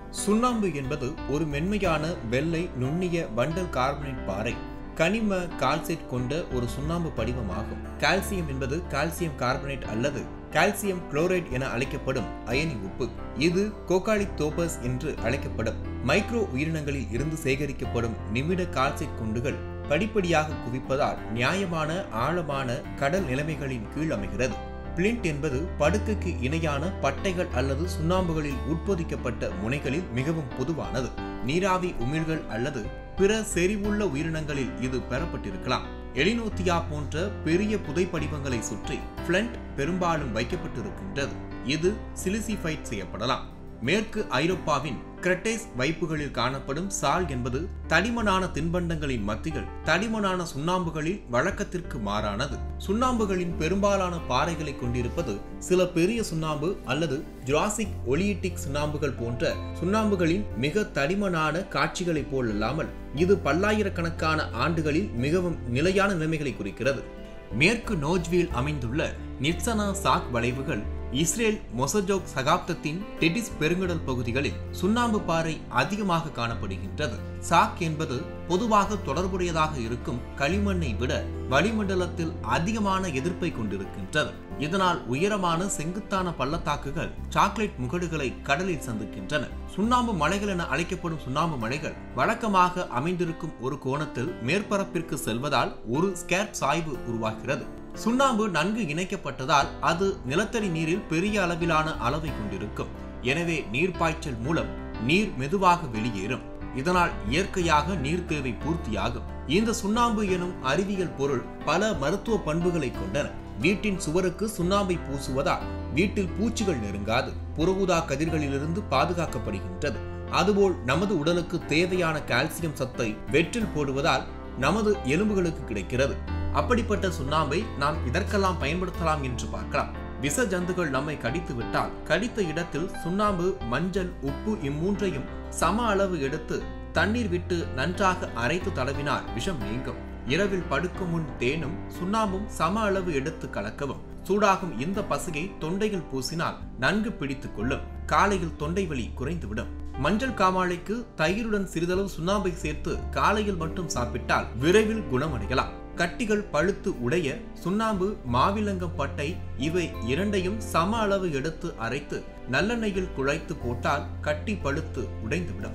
சுண்ணாம்பு என்பது ஒரு மென்மையான வெள்ளை நுண்ணிய வண்டல் கார்பனேட் பாறை கனிம கால்சைட் கொண்ட ஒரு சுண்ணாம்பு படிவமாகும் கால்சியம் என்பது கால்சியம் கார்பனேட் அல்லது கால்சியம் குளோரைட் என அழைக்கப்படும் அயனி உப்பு இது கோகாலித்தோபஸ் என்று அழைக்கப்படும் மைக்ரோ உயிரினங்களில் இருந்து சேகரிக்கப்படும் நிமிட கால்சைட் குண்டுகள் படிப்படியாக குவிப்பதால் நியாயமான ஆழமான கடல் நிலைமைகளின் கீழ் அமைகிறது பிளிண்ட் என்பது படுக்கைக்கு இணையான பட்டைகள் அல்லது சுண்ணாம்புகளில் உட்பொதிக்கப்பட்ட முனைகளில் மிகவும் பொதுவானது நீராவி உமிழ்கள் அல்லது பிற செறிவுள்ள உயிரினங்களில் இது பெறப்பட்டிருக்கலாம் எலினோத்தியா போன்ற பெரிய புதைப்படிவங்களை சுற்றி பிளண்ட் பெரும்பாலும் வைக்கப்பட்டிருக்கின்றது இது சிலிசிஃபைட் செய்யப்படலாம் மேற்கு ஐரோப்பாவின் கிரெட்டேஸ் வைப்புகளில் காணப்படும் சால் என்பது தடிமனான தின்பண்டங்களின் மத்திகள் தடிமனான சுண்ணாம்புகளில் வழக்கத்திற்கு மாறானது சுண்ணாம்புகளின் பெரும்பாலான பாறைகளை கொண்டிருப்பது சில பெரிய சுண்ணாம்பு அல்லது ஜுராசிக் ஒலியிட்டிக் சுண்ணாம்புகள் போன்ற சுண்ணாம்புகளின் மிக தடிமனான காட்சிகளைப் போல் அல்லாமல் இது பல்லாயிரக்கணக்கான ஆண்டுகளில் மிகவும் நிலையான நிலைமைகளை குறிக்கிறது மேற்கு நோஜ்வில் அமைந்துள்ள நிட்சனா சாக் வளைவுகள் இஸ்ரேல் மொசஜோக் சகாப்தத்தின் டெடிஸ் பெருங்கடல் பகுதிகளில் சுண்ணாம்பு பாறை அதிகமாக காணப்படுகின்றது சாக் என்பது பொதுவாக தொடர்புடையதாக இருக்கும் களிமண்ணை விட வளிமண்டலத்தில் அதிகமான எதிர்ப்பை கொண்டிருக்கின்றது இதனால் உயரமான செங்குத்தான பள்ளத்தாக்குகள் சாக்லேட் முகடுகளை கடலில் சந்திக்கின்றன சுண்ணாம்பு மலைகள் என அழைக்கப்படும் சுண்ணாம்பு மலைகள் வழக்கமாக அமைந்திருக்கும் ஒரு கோணத்தில் மேற்பரப்பிற்கு செல்வதால் ஒரு ஸ்கேட் சாய்வு உருவாகிறது சுண்ணாம்பு நன்கு இணைக்கப்பட்டதால் அது நிலத்தடி நீரில் பெரிய அளவிலான அளவை கொண்டிருக்கும் எனவே நீர் பாய்ச்சல் மூலம் நீர் மெதுவாக வெளியேறும் இதனால் இயற்கையாக நீர் தேவை பூர்த்தியாகும் இந்த சுண்ணாம்பு எனும் அறிவியல் பொருள் பல மருத்துவ பண்புகளை கொண்டன வீட்டின் சுவருக்கு சுண்ணாம்பை பூசுவதால் வீட்டில் பூச்சிகள் நெருங்காது புறஊதா கதிர்களிலிருந்து பாதுகாக்கப்படுகின்றது அதுபோல் நமது உடலுக்கு தேவையான கால்சியம் சத்தை வெற்றில் போடுவதால் நமது எலும்புகளுக்கு கிடைக்கிறது அப்படிப்பட்ட சுண்ணாம்பை நாம் இதற்கெல்லாம் பயன்படுத்தலாம் என்று பார்க்கலாம் விஷ ஜந்துகள் நம்மை கடித்து விட்டால் கடித்த இடத்தில் சுண்ணாம்பு மஞ்சள் உப்பு இம்மூன்றையும் சம அளவு எடுத்து தண்ணீர் விட்டு நன்றாக அரைத்து தடவினால் விஷம் நீங்கும் இரவில் படுக்கும் முன் தேனும் சுண்ணாம்பும் சம அளவு எடுத்து கலக்கவும் சூடாகும் இந்த பசையை தொண்டையில் பூசினால் நன்கு பிடித்துக் கொள்ளும் காலையில் தொண்டை வலி குறைந்துவிடும் மஞ்சள் காமாலைக்கு தயிருடன் சிறிதளவு சுண்ணாம்பை சேர்த்து காலையில் மட்டும் சாப்பிட்டால் விரைவில் குணமடையலாம் கட்டிகள் பழுத்து உடைய சுண்ணாம்பு மாவிலங்கம் பட்டை இவை இரண்டையும் சம அளவு எடுத்து அரைத்து நல்லெண்ணெயில் குழைத்து போட்டால் கட்டி பழுத்து உடைந்துவிடும்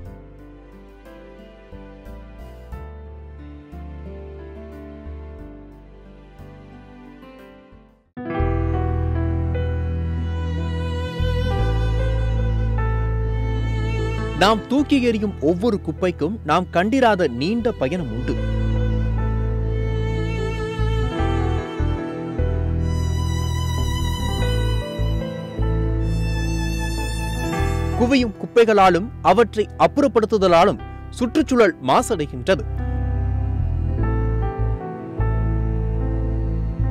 நாம் தூக்கி எறியும் ஒவ்வொரு குப்பைக்கும் நாம் கண்டிராத நீண்ட பயணம் உண்டு குவியும் குப்பைகளாலும் அவற்றை அப்புறப்படுத்துதலாலும் சுற்றுச்சூழல் மாசடைகின்றது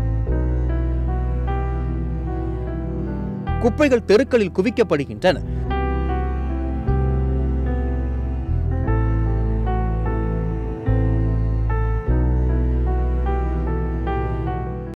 குப்பைகள் தெருக்களில் குவிக்கப்படுகின்றன